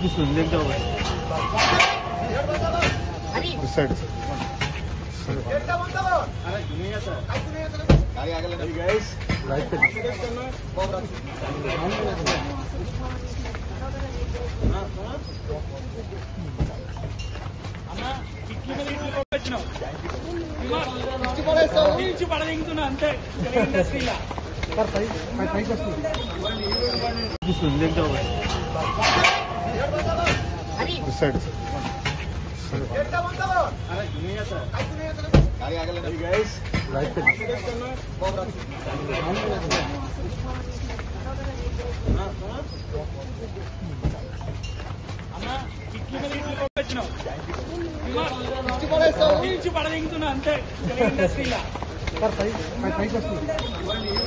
చూస్తుంది ఏం కావాలి సైడ్ రైట్ నుంచి పడదింగుతున్నా అంతే ఇండస్ట్రీలో సార్ పై పై- పైకి వస్తుంది చూస్తుంది ఏం కావాలి సైడ్ రైట్ ఇట్ల మీద ఇట్ల వచ్చినావు నుంచి పడదింగుతున్నా అంతే ఇండస్ట్రీలో సార్ పై పై- పైకి వస్తుంది